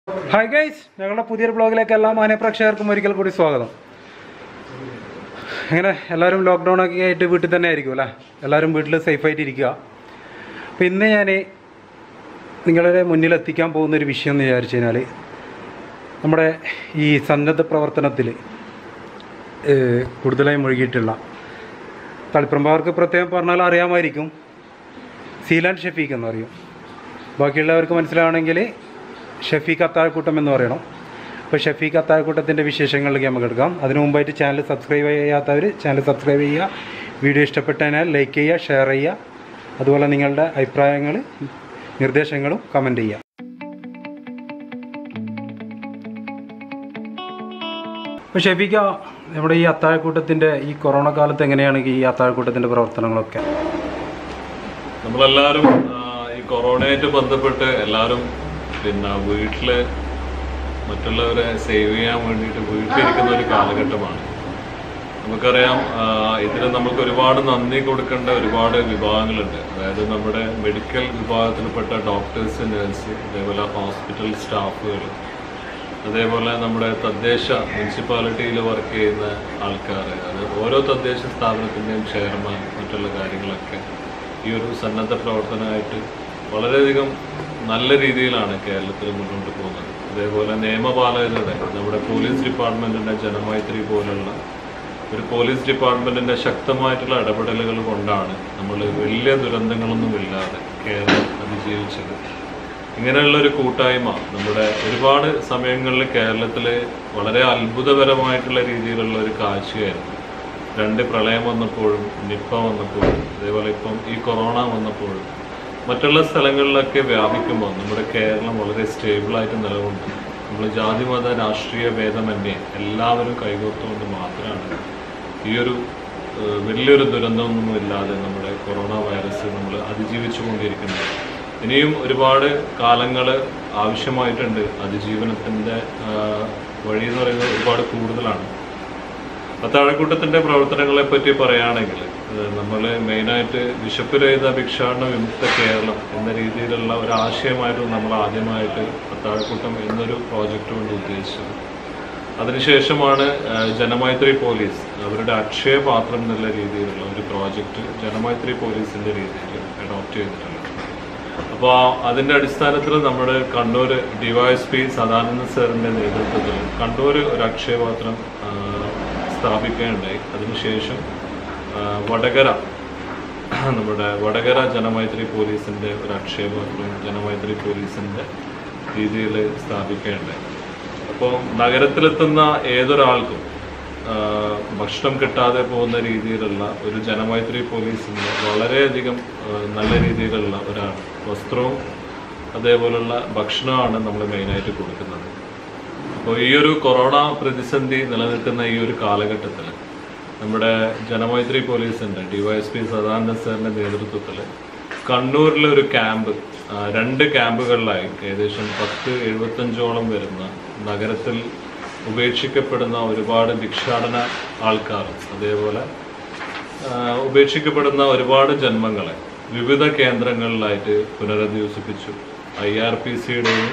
hi guys ഞങ്ങളുടെ പുതിയൊരു ബ്ലോഗിലേക്ക് എല്ലാ മാന്യപ്രേക്ഷകർക്കും ഒരിക്കൽ കൂടി സ്വാഗതം അങ്ങനെ എല്ലാവരും ലോക്ക്ഡൗൺ ഒക്കെ ആയിട്ട് വീട്ടിൽ തന്നെ ആയിരിക്കും അല്ലേ എല്ലാവരും വീട്ടിൽ സേഫായിട്ട് ഇരിക്കുക അപ്പോൾ ഇന്ന് ഞാൻ നിങ്ങളുടെ മുന്നിൽ എത്തിക്കാൻ പോകുന്ന ഒരു വിഷയം എന്ന് വിചാരിച്ചു കഴിഞ്ഞാൽ നമ്മുടെ ഈ സന്നദ്ധ പ്രവർത്തനത്തിൽ കൂടുതലായി മുഴുകിയിട്ടുള്ള തളിപ്പറമ്പവർക്ക് പ്രത്യേകം പറഞ്ഞാൽ അറിയാമായിരിക്കും സീലാൻ ഷെഫീഖ് എന്ന് പറയും ബാക്കിയുള്ളവർക്ക് മനസ്സിലാവണമെങ്കിൽ ഷഫീഖ് അത്താഴക്കൂട്ടം എന്ന് പറയണം അപ്പോൾ ഷഫീഖ് അത്താഴക്കൂട്ടത്തിൻ്റെ വിശേഷങ്ങളിലേക്ക് നമുക്ക് എടുക്കാം അതിനു മുമ്പായിട്ട് ചാനൽ സബ്സ്ക്രൈബ് ചെയ്യാത്തവർ ചാനൽ സബ്സ്ക്രൈബ് ചെയ്യുക വീഡിയോ ഇഷ്ടപ്പെട്ടതിനാൽ ലൈക്ക് ചെയ്യുക ഷെയർ ചെയ്യുക അതുപോലെ നിങ്ങളുടെ അഭിപ്രായങ്ങൾ നിർദ്ദേശങ്ങളും കമൻറ്റ് ചെയ്യുക അപ്പോൾ ഷഫീഖ നമ്മുടെ ഈ അത്താഴക്കൂട്ടത്തിൻ്റെ ഈ കൊറോണ കാലത്ത് എങ്ങനെയാണ് ഈ അത്താഴക്കൂട്ടത്തിൻ്റെ പ്രവർത്തനങ്ങളൊക്കെ നമ്മളെല്ലാവരും ആ, ഈ കൊറോണയായിട്ട് ബന്ധപ്പെട്ട് എല്ലാവരും പിന്നെ വീട്ടില് മറ്റുള്ളവരെ സേവ് ചെയ്യാൻ വേണ്ടിയിട്ട് വീട്ടിലിരിക്കുന്ന ഒരു കാലഘട്ടമാണ് നമുക്കറിയാം ആ, ഇതിന് നമുക്ക് ഒരുപാട് നന്ദി കൊടുക്കേണ്ട ഒരുപാട് വിഭാഗങ്ങളുണ്ട് അതായത് നമ്മുടെ മെഡിക്കൽ വിഭാഗത്തിൽപ്പെട്ട ഡോക്ടേഴ്സ് നഴ്സ് അതേപോലെ ഹോസ്പിറ്റൽ സ്റ്റാഫുകൾ അതേപോലെ നമ്മുടെ തദ്ദേശ മുനിസിപ്പാലിറ്റിയിൽ വർക്ക് ചെയ്യുന്ന ആൾക്കാർ അത് ഓരോ തദ്ദേശ സ്ഥാപനത്തിൻ്റെയും ചെയർമാൻ മറ്റുള്ള കാര്യങ്ങളൊക്കെ ഈ ഒരു സന്നദ്ധ പ്രവർത്തനമായിട്ട് വളരെയധികം നല്ല രീതിയിലാണ് കേരളത്തിൽ മുന്നോട്ട് പോകുന്നത് അതേപോലെ നിയമപാലകരുടെ നമ്മുടെ പോലീസ് ഡിപ്പാർട്ട്മെൻറ്റിൻ്റെ ജനമൈത്രി പോലുള്ള ഒരു പോലീസ് ഡിപ്പാർട്ട്മെൻറ്റിൻ്റെ ശക്തമായിട്ടുള്ള ഇടപെടലുകൾ കൊണ്ടാണ് നമ്മൾ വലിയ ദുരന്തങ്ങളൊന്നുമില്ലാതെ കേരളം അതിജീവിച്ചത് ഇങ്ങനെയുള്ള ഒരു കൂട്ടായ്മ നമ്മുടെ ഒരുപാട് സമയങ്ങളിൽ കേരളത്തിൽ വളരെ അത്ഭുതകരമായിട്ടുള്ള രീതിയിലുള്ള ഒരു കാഴ്ചയായിരുന്നു രണ്ട് പ്രളയം വന്നപ്പോഴും നിപ്പ വന്നപ്പോഴും അതേപോലെ ഇപ്പം ഈ കൊറോണ വന്നപ്പോഴും മറ്റുള്ള സ്ഥലങ്ങളിലൊക്കെ വ്യാപിക്കുമ്പോൾ നമ്മുടെ കേരളം വളരെ സ്റ്റേബിളായിട്ട് നിലകൊണ്ടു നമ്മൾ ജാതിമത രാഷ്ട്രീയ ഭേദമന്യേ എല്ലാവരും കൈകോർത്തുകൊണ്ട് മാത്രമാണ് ഈ ഒരു ഏഹ്, വലിയൊരു ദുരന്തമൊന്നും ഇല്ലാതെ നമ്മുടെ കൊറോണ വൈറസ് നമ്മൾ അതിജീവിച്ചു കൊണ്ടിരിക്കുന്നത് ഇനിയും ഒരുപാട് കാലങ്ങൾ ആവശ്യമായിട്ടുണ്ട് അതിജീവനത്തിൻ്റെ വഴി എന്ന് പറയുന്നത് ഒരുപാട് കൂടുതലാണ് അത്താഴക്കൂട്ടത്തിന്റെ പ്രവർത്തനങ്ങളെ പറ്റി പറയുകയാണെങ്കിൽ നമ്മൾ മെയിനായിട്ട് വിശപ്പുരഹിത ഭിക്ഷാടന വിമുക്ത കേരളം എന്ന രീതിയിലുള്ള ഒരു ആശയമായിരുന്നു നമ്മൾ ആദ്യമായിട്ട് അത്താഴക്കൂട്ടം എന്നൊരു പ്രോജക്റ്റ് കൊണ്ട് ഉദ്ദേശിച്ചത് അതിനുശേഷമാണ് ആ, ജനമൈത്രി പോലീസ് അവരുടെ അക്ഷയപാത്രം എന്നുള്ള രീതിയിലുള്ള ഒരു പ്രോജക്റ്റ് ജനമൈത്രി പോലീസിന്റെ രീതിയിൽ അഡോപ്റ്റ് ചെയ്തിട്ടുള്ളത് അപ്പോൾ അതിന്റെ അടിസ്ഥാനത്തിൽ നമ്മുടെ കണ്ണൂർ ഡിവൈഎസ്പി സദാനന്ദ സാറിന്റെ നേതൃത്വത്തിൽ കണ്ണൂർ ഒരു അക്ഷയപാത്രം ആ, സ്ഥാപിക്കുകയുണ്ടായി അതിനുശേഷം ആ, വടകര നമ്മുടെ വടകര ജനമൈത്രി പോലീസിന്റെ ഒരു അക്ഷയപാത്രം ജനമൈത്രി പോലീസിന്റെ രീതിയിൽ സ്ഥാപിക്കുകയുണ്ടായി അപ്പോൾ നഗരത്തിലെത്തുന്ന ഏതൊരാൾക്കും ആ, ഭക്ഷണം കിട്ടാതെ പോകുന്ന രീതിയിലുള്ള ഒരു ജനമൈത്രി പോലീസിന്റെ വളരെയധികം ആ, നല്ല രീതിയിലുള്ള ഒരാൾ വസ്ത്രവും അതേപോലുള്ള ഭക്ഷണമാണ് നമ്മൾ മെയിനായിട്ട് കൊടുക്കുന്നത് അപ്പോൾ ഈ ഒരു കൊറോണ പ്രതിസന്ധി നിലനിൽക്കുന്ന ഈ ഒരു കാലഘട്ടത്തിൽ നമ്മുടെ ജനമൈത്രി പോലീസിന്റെ ഡിവൈഎസ്പി സദാനന്ദ സാറിന്റെ നേതൃത്വത്തിൽ കണ്ണൂരിലെ ഒരു ക്യാമ്പ് ആ, രണ്ട് ക്യാമ്പുകളിലായി ഏകദേശം പത്ത് എഴുപത്തഞ്ചോളം വരുന്ന നഗരത്തിൽ ഉപേക്ഷിക്കപ്പെടുന്ന ഒരുപാട് ഭിക്ഷാടന ആൾക്കാർ അതേപോലെ ആ, ഉപേക്ഷിക്കപ്പെടുന്ന ഒരുപാട് ജന്മങ്ങളെ വിവിധ കേന്ദ്രങ്ങളിലായിട്ട് പുനരധിവസിപ്പിച്ചു ഐ ആർ പി സിയുടെയും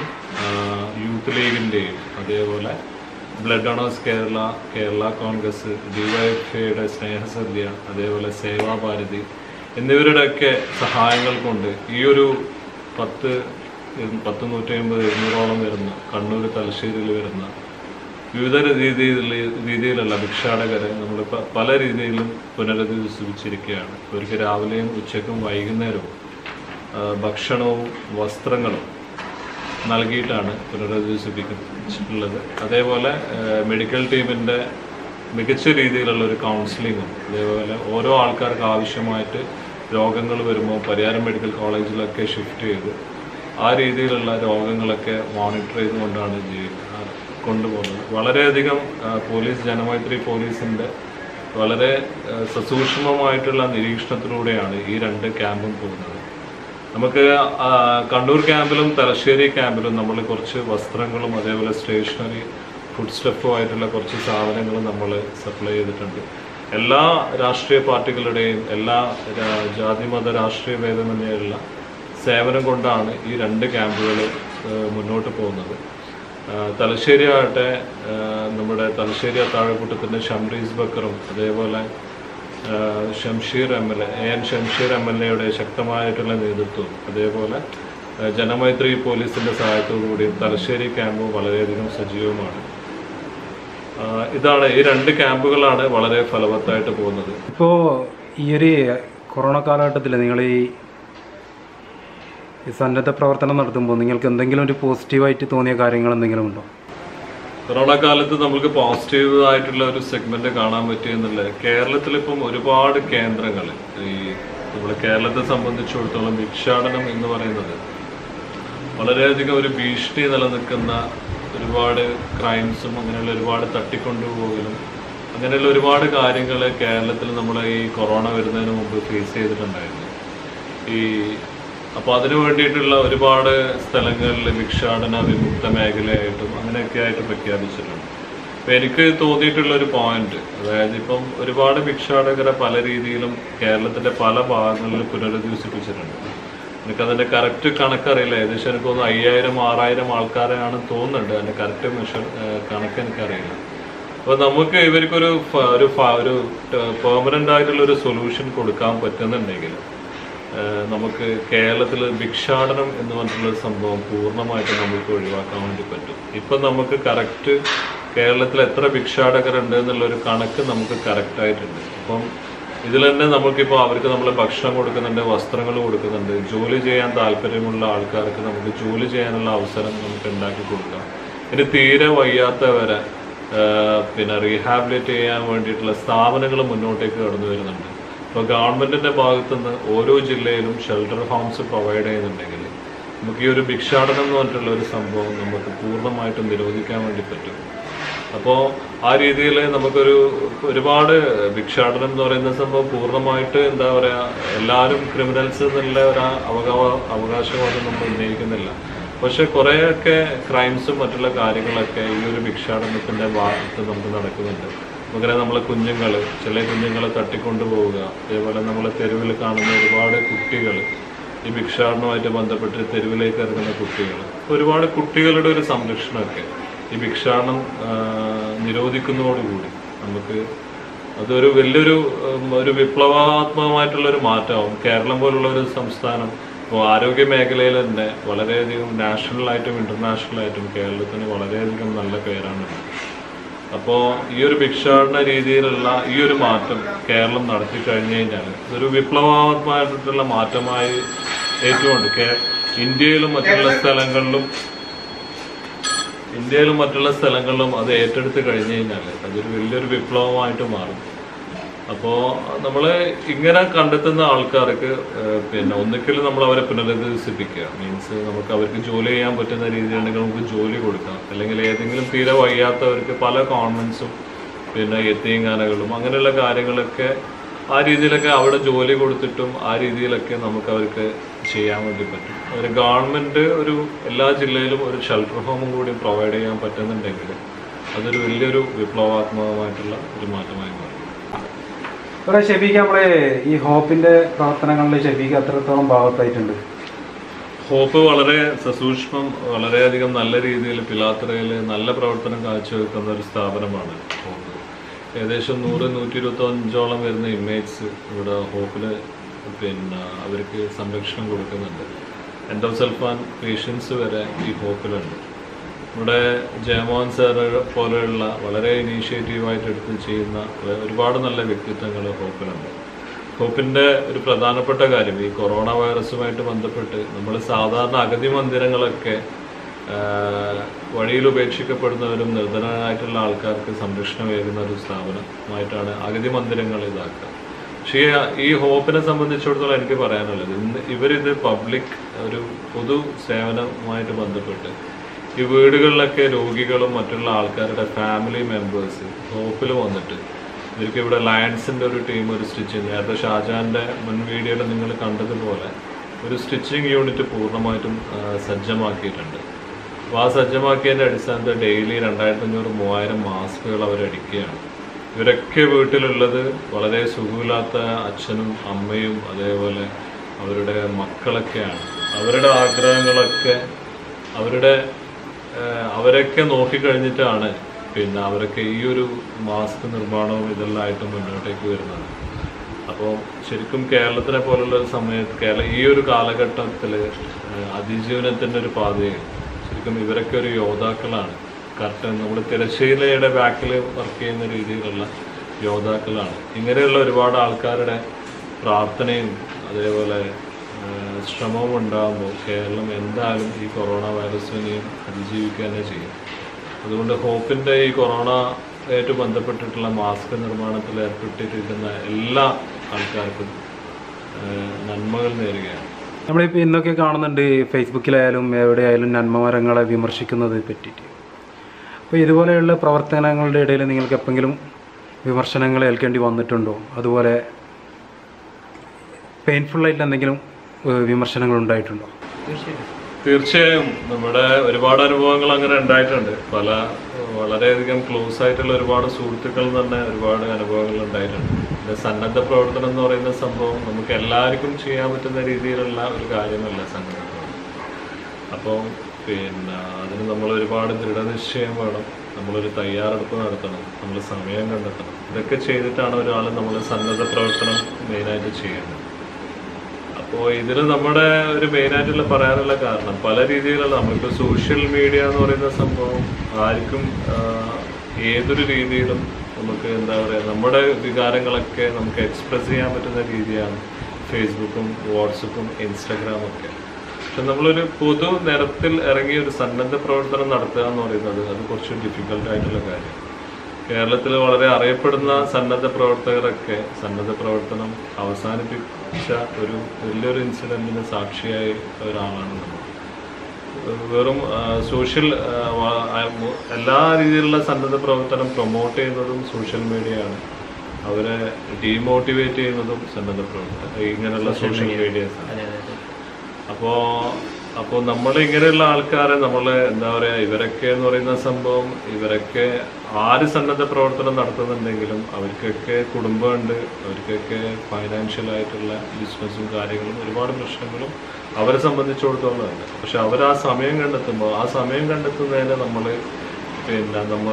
യൂത്ത് ലീഗിൻ്റെയും അതേപോലെ ബ്ലഡ് ഡൊണേഴ്സ് കേരള കേരള കോൺഗ്രസ് ഡിവൈഎഫ്ഐയുടെ സ്നേഹസദ്യ അതേപോലെ സേവാഭാരതി എന്നിവരുടെയൊക്കെ സഹായങ്ങൾ കൊണ്ട് ഈ ഒരു പത്ത് പത്ത് നൂറ്റി അമ്പത് ഇരുന്നൂറോളം വരുന്ന കണ്ണൂർ തലശ്ശേരിയിൽ വരുന്ന വിവിധ രീതിയിൽ രീതിയിലുള്ള ഭിക്ഷാടകരെ നമ്മൾ പല രീതിയിലും പുനരധിവസിപ്പിച്ചിരിക്കുകയാണ് അവർക്ക് രാവിലെയും ഉച്ചയ്ക്കും വൈകുന്നേരവും ആ, ഭക്ഷണവും വസ്ത്രങ്ങളും നൽകിയിട്ടാണ് പുനരധിവസിപ്പിച്ചിട്ടുള്ളത് അതേപോലെ ആ, മെഡിക്കൽ ടീമിൻ്റെ മികച്ച രീതിയിലുള്ള ഒരു കൗൺസിലിങ്ങും അതേപോലെ ഓരോ ആൾക്കാർക്ക് ആവശ്യമായിട്ട് രോഗങ്ങൾ വരുമ്പോൾ പരിയാരം മെഡിക്കൽ കോളേജിലൊക്കെ ഷിഫ്റ്റ് ചെയ്ത് ആ രീതിയിലുള്ള രോഗങ്ങളൊക്കെ മോണിറ്റർ ചെയ്തുകൊണ്ടാണ് ജീവി ആ, കൊണ്ടുപോകുന്നത് വളരെയധികം ആ, പോലീസ് ജനമൈത്രി പോലീസിൻ്റെ വളരെ ആ, സസൂക്ഷ്മമായിട്ടുള്ള നിരീക്ഷണത്തിലൂടെയാണ് ഈ രണ്ട് ക്യാമ്പും പോകുന്നത് നമുക്ക് ആ, കണ്ണൂർ ക്യാമ്പിലും തലശ്ശേരി ക്യാമ്പിലും നമ്മൾ കുറച്ച് വസ്ത്രങ്ങളും അതേപോലെ സ്റ്റേഷനറി ഫുഡ് സ്റ്റഫുമായിട്ടുള്ള കുറച്ച് സാധനങ്ങളും നമ്മൾ സപ്ലൈ ചെയ്തിട്ടുണ്ട് എല്ലാ രാഷ്ട്രീയ പാർട്ടികളുടെയും എല്ലാ രാ- ജാതിമത രാഷ്ട്രീയ ഭേദമന്യുള്ള സേവനം കൊണ്ടാണ് ഈ രണ്ട് ക്യാമ്പുകൾ മുന്നോട്ട് പോകുന്നത് ആ, തലശ്ശേരി ആകട്ടെ ആ, നമ്മുടെ തലശ്ശേരി താഴെക്കൂട്ടത്തിൻ്റെ ഷംറീസ് ബക്കറും അതേപോലെ ആ, Shamsheer M L A A N Shamsheer M L എയുടെ ശക്തമായിട്ടുള്ള നേതൃത്വവും അതേപോലെ ആ, ജനമൈത്രി പോലീസിൻ്റെ സഹായത്തോടു കൂടി തലശ്ശേരി ക്യാമ്പ് വളരെയധികം സജീവമാണ് ആ, ഇതാണ് ഈ രണ്ട് ക്യാമ്പുകളാണ് വളരെ ഫലവത്തായിട്ട് പോകുന്നത് ഇപ്പോൾ ഈ ഒരു കൊറോണ കാലഘട്ടത്തിൽ നിങ്ങൾ ഈ ഈ സന്നദ്ധ പ്രവർത്തനം നടത്തുമ്പോൾ നിങ്ങൾക്ക് എന്തെങ്കിലും ഒരു പോസിറ്റീവായിട്ട് തോന്നിയ കാര്യങ്ങൾ എന്തെങ്കിലും ഉണ്ടോ കൊറോണ കാലത്ത് നമുക്ക് പോസിറ്റീവ് ആയിട്ടുള്ള ഒരു സെഗ്മെന്റ് കാണാൻ പറ്റിയെന്നില്ല കേരളത്തിൽ ഇപ്പം ഒരുപാട് കേന്ദ്രങ്ങൾ ഈ നമ്മൾ കേരളത്തെ സംബന്ധിച്ചിടത്തോളം ഭിക്ഷാടനം എന്ന് പറയുന്നത് വളരെയധികം ഒരു ഭീഷണി നിലനിൽക്കുന്ന ഒരുപാട് ക്രൈംസും അങ്ങനെയുള്ള ഒരുപാട് തട്ടിക്കൊണ്ടുപോകലും അങ്ങനെയുള്ള ഒരുപാട് കാര്യങ്ങൾ കേരളത്തിൽ നമ്മൾ ഈ കൊറോണ വരുന്നതിന് മുമ്പ് ഫേസ് ചെയ്തിട്ടുണ്ടായിരുന്നു ഈ അപ്പോൾ അതിനു വേണ്ടിയിട്ടുള്ള ഒരുപാട് സ്ഥലങ്ങളിൽ ഭിക്ഷാടന വിമുക്ത മേഖലയായിട്ടും അങ്ങനെയൊക്കെ ആയിട്ട് പ്രഖ്യാപിച്ചിട്ടുണ്ട് അപ്പോൾ എനിക്ക് തോന്നിയിട്ടുള്ള ഒരു പോയിന്റ് അതായത് ഇപ്പം ഒരുപാട് ഭിക്ഷാടകരെ പല രീതിയിലും കേരളത്തിന്റെ പല ഭാഗങ്ങളിൽ പുനരധിവസിപ്പിച്ചിട്ടുണ്ട് എനിക്കതിന്റെ കറക്റ്റ് കണക്കറിയില്ല ഏകദേശം എനിക്ക് തോന്നുന്നു അയ്യായിരം ആറായിരം ആൾക്കാരെയാണ് തോന്നുന്നുണ്ട് അതിന്റെ കറക്റ്റ് മെഷർ കണക്ക് എനിക്കറിയില്ല അപ്പോൾ നമുക്ക് ഇവർക്കൊരു ഫ- ഒരു ഫ- ഒരു പെർമനന്റ് ആയിട്ടുള്ള ഒരു സൊല്യൂഷൻ കൊടുക്കാൻ പറ്റുന്നുണ്ടെങ്കിൽ ഏഹ് നമുക്ക് കേരളത്തിൽ ഭിക്ഷാടനം എന്ന് പറഞ്ഞിട്ടുള്ള ഒരു സംഭവം പൂർണ്ണമായിട്ട് നമുക്ക് ഒഴിവാക്കാൻ വേണ്ടി പറ്റും ഇപ്പം നമുക്ക് കറക്റ്റ് കേരളത്തിൽ എത്ര ഭിക്ഷാടകരുണ്ട് എന്നുള്ള ഒരു കണക്ക് നമുക്ക് കറക്റ്റ് ആയിട്ടുണ്ട് അപ്പം ഇതിൽ തന്നെ നമുക്കിപ്പോൾ അവർക്ക് നമ്മൾ ഭക്ഷണം കൊടുക്കുന്നുണ്ട് വസ്ത്രങ്ങൾ കൊടുക്കുന്നുണ്ട് ജോലി ചെയ്യാൻ താല്പര്യമുള്ള ആൾക്കാർക്ക് നമുക്ക് ജോലി ചെയ്യാനുള്ള അവസരം നമുക്ക് ഉണ്ടാക്കി കൊടുക്കാം ഇനി തീരെ വയ്യാത്തവരെ ആഹ് പിന്നെ റീഹാബിലിറ്റ് ചെയ്യാൻ വേണ്ടിയിട്ടുള്ള സ്ഥാപനങ്ങൾ മുന്നോട്ടേക്ക് കടന്നു വരുന്നുണ്ട് ഇപ്പോൾ ഗവൺമെന്റിന്റെ ഭാഗത്തുനിന്ന് ഓരോ ജില്ലയിലും ഷെൽട്ടർ ഹോംസ് പ്രൊവൈഡ് ചെയ്യുന്നുണ്ടെങ്കിൽ നമുക്ക് ഈ ഒരു ഭിക്ഷാടനം എന്ന് പറഞ്ഞിട്ടുള്ള ഒരു സംഭവം നമുക്ക് പൂർണ്ണമായിട്ടും നിരോധിക്കാൻ വേണ്ടി പറ്റും അപ്പോൾ ആ രീതിയിൽ നമുക്കൊരു ഒരുപാട് ഭിക്ഷാടനം എന്ന് പറയുന്ന സംഭവം പൂർണ്ണമായിട്ട് എന്താ പറയുക എല്ലാവരും ക്രിമിനൽസ് എന്നുള്ള ഒരു അവകാശ അവകാശവാദം നമ്മൾ ഉന്നയിക്കുന്നില്ല പക്ഷെ കുറേയൊക്കെ ക്രൈംസും മറ്റുള്ള കാര്യങ്ങളൊക്കെ ഈ ഒരു ഭിക്ഷാടനത്തിന്റെ ഭാഗത്ത് നമുക്ക് നടക്കുന്നുണ്ട് നമുക്കറിയാം നമ്മളെ കുഞ്ഞുങ്ങൾ ചില കുഞ്ഞുങ്ങളെ തട്ടിക്കൊണ്ടു പോവുക അതേപോലെ നമ്മളെ തെരുവിൽ കാണുന്ന ഒരുപാട് കുട്ടികൾ ഈ ഭിക്ഷാടനവുമായിട്ട് ബന്ധപ്പെട്ട് തെരുവിലേക്ക് ഇറങ്ങുന്ന കുട്ടികൾ ഒരുപാട് കുട്ടികളുടെ ഒരു സംരക്ഷണമൊക്കെ ഈ ഭിക്ഷാടനം ആ, നിരോധിക്കുന്നതോടുകൂടി നമുക്ക് അതൊരു വലിയൊരു ഉം, ഒരു വിപ്ലവാത്മകമായിട്ടുള്ള ഒരു മാറ്റമാവും കേരളം പോലുള്ള ഒരു സംസ്ഥാനം ഇപ്പോൾ ആരോഗ്യ മേഖലയിൽ തന്നെ വളരെയധികം നാഷണലായിട്ടും ഇന്റർനാഷണലായിട്ടും കേരളത്തിന് വളരെയധികം നല്ല പേരാണ് അപ്പോൾ ഈ ഒരു ഭിക്ഷാടന രീതിയിലുള്ള ഈ ഒരു മാറ്റം കേരളം നടത്തി കഴിഞ്ഞു കഴിഞ്ഞാൽ ഇതൊരു വിപ്ലവാത്മകമായിട്ടുള്ള മാറ്റമായി ഏറ്റുകൊണ്ട് കേ ഇന്ത്യയിലും മറ്റുള്ള സ്ഥലങ്ങളിലും ഇന്ത്യയിലും മറ്റുള്ള സ്ഥലങ്ങളിലും അത് ഏറ്റെടുത്ത് കഴിഞ്ഞു കഴിഞ്ഞാൽ അതൊരു വലിയൊരു വിപ്ലവമായിട്ട് മാറും അപ്പോൾ നമ്മൾ ഇങ്ങനെ കണ്ടെത്തുന്ന ആൾക്കാർക്ക് ഏഹ്, പിന്നെ ഒന്നിക്കൽ നമ്മൾ അവരെ പുനരധിവസിപ്പിക്കുക മീൻസ് നമുക്ക് അവർക്ക് ജോലി ചെയ്യാൻ പറ്റുന്ന രീതിയിലുണ്ടെങ്കിൽ നമുക്ക് ജോലി കൊടുക്കാം അല്ലെങ്കിൽ ഏതെങ്കിലും തീരെ വയ്യാത്തവർക്ക് പല കോൺവെൻസും പിന്നെ എത്തിയങ്കാനകളും അങ്ങനെയുള്ള കാര്യങ്ങളൊക്കെ ആ രീതിയിലൊക്കെ അവിടെ ജോലി കൊടുത്തിട്ടും ആ രീതിയിലൊക്കെ നമുക്ക് അവർക്ക് ചെയ്യാൻ വേണ്ടി പറ്റും ഒരു ഗവൺമെന്റ് ഒരു എല്ലാ ജില്ലയിലും ഒരു ഷെൽട്ടർ ഹോമും കൂടി പ്രൊവൈഡ് ചെയ്യാൻ പറ്റുന്നുണ്ടെങ്കിൽ അതൊരു വലിയൊരു വിപ്ലവാത്മകമായിട്ടുള്ള ഒരു മാറ്റമായി മാറും ഇവിടെ ഷെഫീക്ക് നമ്മളെ ഈ ഹോപ്പിന്റെ പ്രവർത്തനങ്ങളിൽ ഷെഫീക്ക് എത്രത്തോളം ഭാഗത്തായിട്ടുണ്ട് ഹോപ്പ് വളരെ സസൂക്ഷ്മം വളരെയധികം നല്ല രീതിയിൽ പിലാത്രയിൽ നല്ല പ്രവർത്തനം കാഴ്ചവെക്കുന്ന ഒരു സ്ഥാപനമാണ് ഹോപ്പ് ഏകദേശം നൂറ് നൂറ്റി ഇരുപത്തി അഞ്ചോളം വരുന്ന ഇമേജ്സ് ഇവിടെ ഹോപ്പിൽ പിന്നെ അവർക്ക് സംരക്ഷണം കൊടുക്കുന്നുണ്ട് എൻഡോസൾഫാൻ പേഷ്യൻസ് വരെ ഈ ഹോപ്പിലുണ്ട് ഇവിടെ ജയമോഹൻ സാർ പോലെയുള്ള വളരെ ഇനീഷ്യേറ്റീവായിട്ട് എടുത്ത് ചെയ്യുന്ന ഒരുപാട് നല്ല വ്യക്തിത്വങ്ങൾ ഹോപ്പിലുണ്ട് ഹോപ്പിന്റെ ഒരു പ്രധാനപ്പെട്ട കാര്യം ഈ കൊറോണ വൈറസുമായിട്ട് ബന്ധപ്പെട്ട് നമ്മൾ സാധാരണ അഗതി മന്ദിരങ്ങളൊക്കെ ആഹ്, വഴിയിൽ ഉപേക്ഷിക്കപ്പെടുന്നവരും നിർധനരായിട്ടുള്ള ആൾക്കാർക്ക് സംരക്ഷണമേകുന്ന ഒരു സ്ഥാപനമായിട്ടാണ് അഗതി മന്ദിരങ്ങൾ ഇതാക്കുക പക്ഷേ ഈ- ഈ ഹോപ്പിനെ സംബന്ധിച്ചിടത്തോളം എനിക്ക് പറയാനുള്ളത് ഇന്ന് ഇവരിത് പബ്ലിക് ഒരു പൊതു സേവനവുമായിട്ട് ബന്ധപ്പെട്ട് ഈ വീടുകളിലൊക്കെ രോഗികളും മറ്റുള്ള ആൾക്കാരുടെ ഫാമിലി മെമ്പേഴ്സ് ഹോപ്പിൽ വന്നിട്ട് ഇവർക്ക് ഇവിടെ ലയൺസിന്റെ ഒരു ടീം ഒരു സ്റ്റിച്ചിങ് നേരത്തെ ഷാജാന്റെ മുൻ വീഡിയോയിൽ നിങ്ങൾ കണ്ടതുപോലെ ഒരു സ്റ്റിച്ചിങ് യൂണിറ്റ് പൂർണ്ണമായിട്ടും ആ, സജ്ജമാക്കിയിട്ടുണ്ട് അപ്പോൾ ആ സജ്ജമാക്കിയതിന്റെ അടിസ്ഥാനത്തിൽ ഡെയിലി രണ്ടായിരത്തി അഞ്ഞൂറ് മൂവായിരം മാസ്കുകൾ അവരടിക്കുകയാണ് ഇവരൊക്കെ വീട്ടിലുള്ളത് വളരെ സുഖമില്ലാത്ത അച്ഛനും അമ്മയും അതേപോലെ അവരുടെ മക്കളൊക്കെയാണ് അവരുടെ ആഗ്രഹങ്ങളൊക്കെ അവരുടെ ഏഹ്, അവരൊക്കെ നോക്കിക്കഴിഞ്ഞിട്ടാണ് പിന്നെ അവരൊക്കെ ഈ ഒരു മാസ്ക് നിർമ്മാണവും ഇതെല്ലാം ആയിട്ട് മുന്നോട്ടേക്ക് വരുന്നത് അപ്പോൾ ശരിക്കും കേരളത്തിനെ പോലുള്ള ഒരു സമയത്ത് കേരള ഈ ഒരു കാലഘട്ടത്തിൽ അതിജീവനത്തിൻ്റെ ഒരു പാതയിൽ ശരിക്കും ഇവരൊക്കെ ഒരു യോദ്ധാക്കളാണ് കറക്റ്റ് നമ്മൾ തിരശ്ശീലയുടെ ബാക്കിൽ വർക്ക് ചെയ്യുന്ന രീതിയിലുള്ള യോദ്ധാക്കളാണ് ഇങ്ങനെയുള്ള ഒരുപാട് ആൾക്കാരുടെ പ്രാർത്ഥനയും അതേപോലെ ഏഹ്, ശ്രമവും ഉണ്ടാകുമ്പോൾ കേരളം എന്തായാലും ഈ കൊറോണ വൈറസിനെയും അതിജീവിക്കുക തന്നെ ചെയ്യും അതുകൊണ്ട് ഹോപ്പിൻ്റെ ഈ കൊറോണ ആയിട്ട് ബന്ധപ്പെട്ടിട്ടുള്ള മാസ്ക് നിർമ്മാണത്തിൽ ഏർപ്പെട്ടിരിക്കുന്ന എല്ലാ ആൾക്കാർക്കും ഏഹ്, നന്മകൾ നേരുകയാണ് നമ്മളിപ്പോൾ ഇന്നൊക്കെ കാണുന്നുണ്ട് ഫേസ്ബുക്കിലായാലും എവിടെയായാലും നന്മമരങ്ങളെ വിമർശിക്കുന്നത് പറ്റിയിട്ട് അപ്പോൾ ഇതുപോലെയുള്ള പ്രവർത്തനങ്ങളുടെ ഇടയിൽ നിങ്ങൾക്ക് എപ്പോഴെങ്കിലും വിമർശനങ്ങൾ ഏൽക്കേണ്ടി വന്നിട്ടുണ്ടോ അതുപോലെ പെയിൻഫുള്ളായിട്ട് എന്തെങ്കിലും ഏഹ്, വിമർശനങ്ങൾ ഉണ്ടായിട്ടുണ്ടോ തീർച്ചയായും നമ്മുടെ ഒരുപാട് അനുഭവങ്ങൾ അങ്ങനെ ഉണ്ടായിട്ടുണ്ട് പല വളരെയധികം ക്ലോസ് ആയിട്ടുള്ള ഒരുപാട് സുഹൃത്തുക്കൾ തന്നെ ഒരുപാട് അനുഭവങ്ങൾ ഉണ്ടായിട്ടുണ്ട് പിന്നെ സന്നദ്ധ പ്രവർത്തനം എന്ന് പറയുന്ന സംഭവം നമുക്ക് എല്ലാവർക്കും ചെയ്യാൻ പറ്റുന്ന രീതിയിലുള്ള ഒരു കാര്യമല്ല സന്നദ്ധ പ്രവർത്തനം അപ്പോൾ പിന്നെ അതിന് നമ്മൾ ഒരുപാട് ദൃഢനിശ്ചയം വേണം നമ്മളൊരു തയ്യാറെടുപ്പ് നടത്തണം നമ്മൾ സമയം കണ്ടെത്തണം ഇതൊക്കെ ചെയ്തിട്ടാണ് ഒരാൾ നമ്മൾ സന്നദ്ധ പ്രവർത്തനം മെയിനായിട്ട് ചെയ്യേണ്ടത് അപ്പോൾ ഇതിൽ നമ്മുടെ ഒരു മെയിനായിട്ടുള്ള പറയാനുള്ള കാരണം പല രീതിയിലുള്ള നമ്മളിപ്പോൾ സോഷ്യൽ മീഡിയ എന്ന് പറയുന്ന സംഭവം ആർക്കും ആഹ്, ഏതൊരു രീതിയിലും നമുക്ക് എന്താ പറയുക നമ്മുടെ വികാരങ്ങളൊക്കെ നമുക്ക് എക്സ്പ്രസ് ചെയ്യാൻ പറ്റുന്ന രീതിയാണ് ഫേസ്ബുക്കും വാട്സപ്പും ഇൻസ്റ്റഗ്രാമും ഒക്കെ പക്ഷെ നമ്മളൊരു പൊതു നിരത്തിൽ ഇറങ്ങി ഒരു സന്നദ്ധ പ്രവർത്തനം നടത്തുക എന്ന് പറയുന്നത് അത് കുറച്ച് ഡിഫിക്കൽട്ട് ആയിട്ടുള്ള കാര്യമാണ് കേരളത്തിൽ വളരെ അറിയപ്പെടുന്ന സന്നദ്ധ പ്രവർത്തകരൊക്കെ സന്നദ്ധ പ്രവർത്തനം അവസാനിപ്പിച്ച ഒരു വലിയൊരു ഇൻസിഡന്റിന് സാക്ഷിയായ ഒരാളാണ് നമ്മൾ വെറും ആ, സോഷ്യൽ ആ, വ- ആ, മു- എല്ലാ രീതിയിലുള്ള സന്നദ്ധ പ്രവർത്തനം പ്രൊമോട്ട് ചെയ്യുന്നതും സോഷ്യൽ മീഡിയയാണ് അവരെ ഡീമോട്ടിവേറ്റ് ചെയ്യുന്നതും സന്നദ്ധ പ്രവർത്തനം ഇങ്ങനെയുള്ള സോഷ്യൽ മീഡിയസ് ആണ് അപ്പോൾ അപ്പോൾ നമ്മൾ ഇങ്ങനെയുള്ള ആൾക്കാരെ നമ്മൾ എന്താ പറയുക ഇവരൊക്കെ എന്ന് പറയുന്ന സംഭവം ഇവരൊക്കെ ആര് സന്നദ്ധ പ്രവർത്തനം നടത്തുന്നുണ്ടെങ്കിലും അവർക്കൊക്കെ കുടുംബമുണ്ട് അവർക്കൊക്കെ ഫൈനാൻഷ്യൽ ആയിട്ടുള്ള ബിസിനസ്സും കാര്യങ്ങളും ഒരുപാട് പ്രശ്നങ്ങളും അവരെ സംബന്ധിച്ചിടത്തോളം ഉണ്ട് പക്ഷെ അവർ ആ സമയം കണ്ടെത്തുമ്പോൾ ആ സമയം കണ്ടെത്തുന്നതിന് നമ്മൾ പിന്നെ നമ്മൾ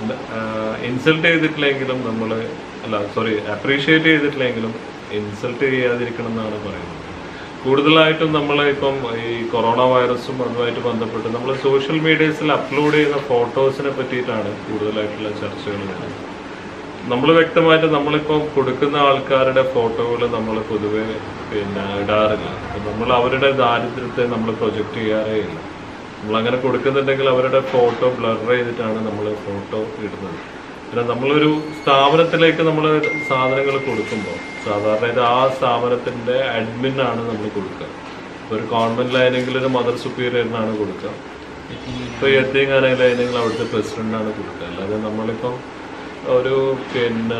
ഇൻസൾട്ട് ചെയ്തിട്ടില്ലെങ്കിലും നമ്മൾ അല്ല സോറി അപ്രീഷിയേറ്റ് ചെയ്തിട്ടില്ലെങ്കിലും ഇൻസൾട്ട് ചെയ്യാതിരിക്കണം എന്നാണ് പറയുന്നത് കൂടുതലായിട്ടും നമ്മൾ ഇപ്പം ഈ കൊറോണ വൈറസും അതുമായിട്ട് ബന്ധപ്പെട്ട് നമ്മൾ സോഷ്യൽ മീഡിയസിൽ അപ്ലോഡ് ചെയ്യുന്ന ഫോട്ടോസിനെ പറ്റിയിട്ടാണ് കൂടുതലായിട്ടുള്ള ചർച്ചകൾ വരുന്നത് നമ്മൾ വ്യക്തമായിട്ട് നമ്മളിപ്പം കൊടുക്കുന്ന ആൾക്കാരുടെ ഫോട്ടോകൾ നമ്മൾ പൊതുവെ പിന്നെ ഇടാറില്ല അപ്പം നമ്മൾ അവരുടെ ദാരിദ്ര്യത്തെ നമ്മൾ പ്രൊജക്റ്റ് ചെയ്യാറേ ഇല്ല നമ്മളങ്ങനെ കൊടുക്കുന്നുണ്ടെങ്കിൽ അവരുടെ ഫോട്ടോ ബ്ലർ ചെയ്തിട്ടാണ് നമ്മൾ ഫോട്ടോ ഇടുന്നത് പിന്നെ നമ്മളൊരു സ്ഥാപനത്തിലേക്ക് നമ്മൾ സാധനങ്ങൾ കൊടുക്കുമ്പോൾ സാധാരണ ഇത് ആ സ്ഥാപനത്തിന്റെ അഡ്മിൻ ആണ് നമ്മൾ കൊടുക്കുക ഇപ്പോൾ ഒരു കോൺവെന്റിലായിരുന്നെങ്കിൽ ഒരു മദർ സുപ്പീരിയറിനാണ് കൊടുക്കുക ഇപ്പോൾ എത്തിയങ്ങാനയിലായിരുന്നെങ്കിൽ അവിടുത്തെ പ്രസിഡന്റാണ് കൊടുക്കുക അല്ലാതെ നമ്മളിപ്പം ഒരു പിന്നെ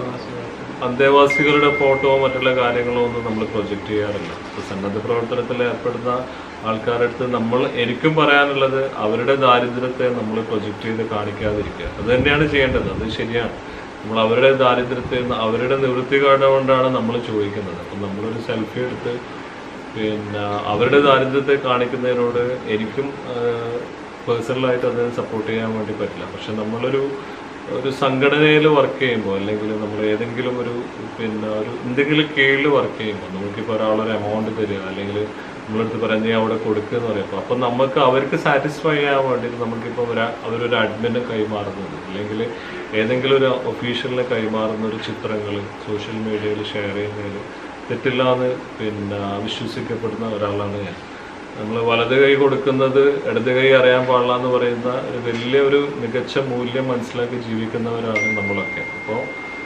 അന്തേവാസികളുടെ ഫോട്ടോ മറ്റുള്ള കാര്യങ്ങളോ ഒന്നും നമ്മൾ പ്രൊജക്റ്റ് ചെയ്യാറില്ല ഇപ്പോൾ സന്നദ്ധ പ്രവർത്തനത്തിൽ ഏർപ്പെടുന്ന ആൾക്കാരുടെ അടുത്ത് നമ്മൾ എനിക്കും പറയാനുള്ളത് അവരുടെ ദാരിദ്ര്യത്തെ നമ്മൾ പ്രൊജക്റ്റ് ചെയ്ത് കാണിക്കാതിരിക്കുക അത് തന്നെയാണ് ചെയ്യേണ്ടത് അത് ശരിയാണ് നമ്മൾ അവരുടെ ദാരിദ്ര്യത്തെ അവരുടെ നിവൃത്തി കൊണ്ടാണ് നമ്മൾ ചോദിക്കുന്നത് അപ്പം നമ്മളൊരു സെൽഫി എടുത്ത് പിന്നെ അവരുടെ ദാരിദ്ര്യത്തെ കാണിക്കുന്നതിനോട് എനിക്കും പേഴ്സണലായിട്ട് അതിനെ സപ്പോർട്ട് ചെയ്യാൻ വേണ്ടി പറ്റില്ല പക്ഷെ നമ്മളൊരു ഒരു സംഘടനയിൽ വർക്ക് ചെയ്യുമ്പോൾ അല്ലെങ്കിൽ നമ്മൾ ഏതെങ്കിലും ഒരു പിന്നെ ഒരു എന്തെങ്കിലും കീഴിൽ വർക്ക് ചെയ്യുമ്പോൾ നമുക്കിപ്പോൾ ഒരാളൊരു എമൗണ്ട് തരിക അല്ലെങ്കിൽ നമ്മളടുത്ത് പറയാം നീ അവിടെ കൊടുക്കുക എന്ന് പറയുമ്പോൾ അപ്പം നമുക്ക് അവർക്ക് സാറ്റിസ്ഫൈ ചെയ്യാൻ വേണ്ടിയിട്ട് നമുക്കിപ്പോൾ ഒരു അവരൊരു അഡ്മിനെ കൈമാറുന്നത് അല്ലെങ്കിൽ ഏതെങ്കിലും ഒരു ഒഫീഷ്യലിനെ കൈമാറുന്ന ഒരു ചിത്രങ്ങൾ സോഷ്യൽ മീഡിയയിൽ ഷെയർ ചെയ്യുന്നതിൽ തെറ്റില്ല എന്ന് പിന്നെ വിശ്വസിക്കപ്പെടുന്ന ഒരാളാണ് ഞാൻ നമ്മൾ വലത് കൈ കൊടുക്കുന്നത് ഇടത് കൈ അറിയാൻ പാടില്ല എന്ന് പറയുന്ന ഒരു വലിയ ഒരു മികച്ച മൂല്യം മനസ്സിലാക്കി ജീവിക്കുന്നവരാണ് നമ്മളൊക്കെ അപ്പോൾ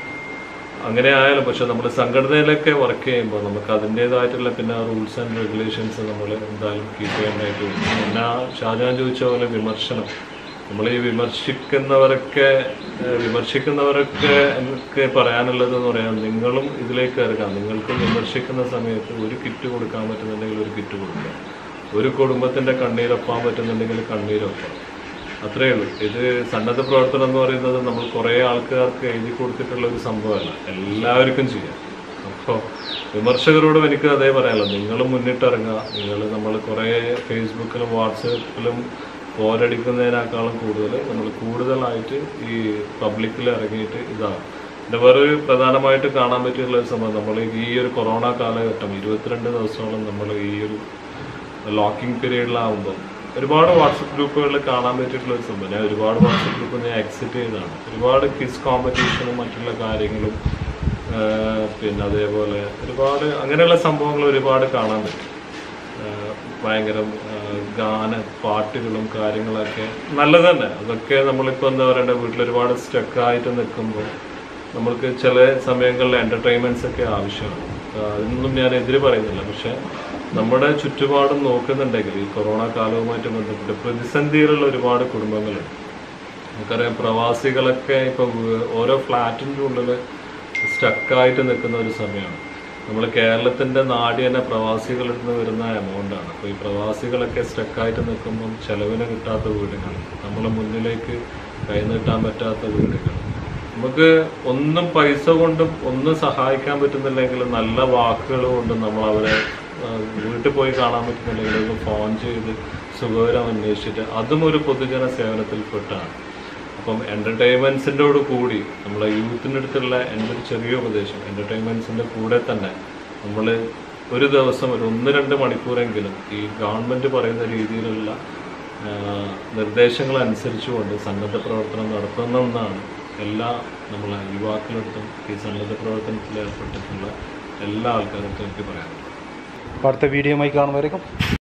അങ്ങനെ ആയാലും പക്ഷെ നമ്മൾ സംഘടനയിലൊക്കെ വർക്ക് ചെയ്യുമ്പോൾ നമുക്ക് അതിൻ്റെതായിട്ടുള്ള പിന്നെ റൂൾസ് ആൻഡ് റെഗുലേഷൻസ് നമ്മൾ എന്തായാലും കീപ്പ് ചെയ്യേണ്ടതായിട്ട് വരും പിന്നെ ആ ഷാജാൻ ചോദിച്ച പോലെ വിമർശനം നമ്മൾ ഈ വിമർശിക്കുന്നവരൊക്കെ ഏഹ് വിമർശിക്കുന്നവരൊക്കെ എനിക്ക് പറയാനുള്ളത് എന്ന് പറയാൻ നിങ്ങളും ഇതിലേക്ക് ഇറങ്ങാം നിങ്ങൾക്കും വിമർശിക്കുന്ന സമയത്ത് ഒരു കിറ്റ് കൊടുക്കാൻ പറ്റുന്നുണ്ടെങ്കിൽ ഒരു കിറ്റ് കൊടുക്കുക ഒരു കുടുംബത്തിന്റെ കണ്ണീരൊപ്പാൻ പറ്റുന്നുണ്ടെങ്കിൽ കണ്ണീരൊപ്പം അത്രയേ ഉള്ളൂ ഇത് സന്നദ്ധ പ്രവർത്തനം എന്ന് പറയുന്നത് നമ്മൾ കുറേ ആൾക്കാർക്ക് എഴുതി കൊടുത്തിട്ടുള്ള ഒരു സംഭവമല്ല എല്ലാവർക്കും ചെയ്യാം അപ്പോൾ വിമർശകരോടും എനിക്ക് അതേ പറയാനുള്ളൂ നിങ്ങൾ മുന്നിട്ടിറങ്ങുക നിങ്ങൾ നമ്മൾ കുറേ ഫേസ്ബുക്കിലും വാട്സപ്പിലും പോരടിക്കുന്നതിനേക്കാളും കൂടുതൽ നമ്മൾ കൂടുതലായിട്ട് ഈ പബ്ലിക്കിൽ ഇറങ്ങിയിട്ട് ഇതാകും പിന്നെ വേറൊരു പ്രധാനമായിട്ട് കാണാൻ പറ്റിയുള്ള ഒരു സംഭവം നമ്മൾ ഈ ഒരു കൊറോണ കാലഘട്ടം ഇരുപത്തിരണ്ട് ദിവസത്തോളം നമ്മൾ ഈ ഒരു ലോക്കിംഗ് പീരീഡിലാവുമ്പോൾ ഒരുപാട് വാട്സപ്പ് ഗ്രൂപ്പുകളിൽ കാണാൻ പറ്റിയിട്ടുള്ള ഒരു സംഭവം ഞാൻ ഒരുപാട് വാട്സപ്പ് ഗ്രൂപ്പ് ഞാൻ എക്സിറ്റ് ചെയ്തതാണ് ഒരുപാട് ക്വിസ് കോമ്പറ്റീഷനും മറ്റുള്ള കാര്യങ്ങളും ആ, പിന്നെ അതേപോലെ ഒരുപാട് അങ്ങനെയുള്ള സംഭവങ്ങൾ ഒരുപാട് കാണാൻ പറ്റും ആ, ഭയങ്കര ആ, ഗാന പാട്ടുകളും കാര്യങ്ങളൊക്കെ നല്ലത് തന്നെ അതൊക്കെ നമ്മളിപ്പോൾ എന്താ പറയണ്ട വീട്ടിൽ ഒരുപാട് സ്റ്റക്കായിട്ട് നിൽക്കുമ്പോൾ നമ്മൾക്ക് ചില സമയങ്ങളിൽ എൻ്റർടൈൻമെൻറ്റ്സ് ഒക്കെ ആവശ്യമാണ് ആ, അതിനൊന്നും ഞാൻ എതിര് പറയുന്നില്ല പക്ഷേ നമ്മുടെ ചുറ്റുപാടും നോക്കുന്നുണ്ടെങ്കിൽ ഈ കൊറോണ കാലവുമായിട്ട് ബന്ധപ്പെട്ട് പ്രതിസന്ധിയിലുള്ള ഒരുപാട് കുടുംബങ്ങളുണ്ട് നമുക്കറിയാം പ്രവാസികളൊക്കെ ഇപ്പോൾ ഓരോ ഫ്ലാറ്റിൻ്റെ ഉള്ളിൽ സ്റ്റക്കായിട്ട് നിൽക്കുന്ന ഒരു സമയമാണ് നമ്മൾ കേരളത്തിൻ്റെ നാടി തന്നെ പ്രവാസികളിൽ നിന്ന് വരുന്ന എമൗണ്ടാണ് അപ്പോൾ ഈ പ്രവാസികളൊക്കെ സ്റ്റക്കായിട്ട് നിൽക്കുമ്പം ചെലവിന് കിട്ടാത്ത വീടുകൾ നമ്മളെ മുന്നിലേക്ക് കൈനീട്ടാൻ പറ്റാത്ത വീടുകൾ നമുക്ക് ഒന്നും പൈസ കൊണ്ടും ഒന്നും സഹായിക്കാൻ പറ്റുന്നില്ലെങ്കിൽ നല്ല വാക്കുകൾ കൊണ്ടും നമ്മൾ അവരെ ആ, വീട്ടിൽ പോയി കാണാൻ പറ്റുന്നില്ലെങ്കിൽ ഒന്ന് ഫോൺ ചെയ്ത് സുഖകരം അന്വേഷിച്ചിട്ട് അതും ഒരു പൊതുജന സേവനത്തിൽപ്പെട്ടാണ് അപ്പം എൻ്റർടൈൻമെൻറ്റ്സിൻ്റെയോട് കൂടി നമ്മളെ യൂത്തിൻ്റെ അടുത്തുള്ള എൻ്റെ ഒരു ചെറിയ ഉപദേശം എൻ്റർടൈൻമെൻറ്റ്സിൻ്റെ കൂടെ തന്നെ നമ്മൾ ഒരു ദിവസം ഒരു ഒന്ന് രണ്ട് മണിക്കൂറെങ്കിലും ഈ ഗവൺമെൻറ് പറയുന്ന രീതിയിലുള്ള ആ, നിർദ്ദേശങ്ങൾ അനുസരിച്ചുകൊണ്ട് സന്നദ്ധ പ്രവർത്തനം നടത്തണമെന്നാണ് എല്ലാ നമ്മളെ യുവാക്കളടുത്തും ഈ സന്നദ്ധ പ്രവർത്തനത്തിൽ ഏർപ്പെട്ടിട്ടുള്ള എല്ലാ ആൾക്കാരുടെ അടുത്തും എനിക്ക് പറയാനുള്ളത് അപ്പോൾ അടുത്ത വീഡിയോയുമായി കാണുമായിരിക്കും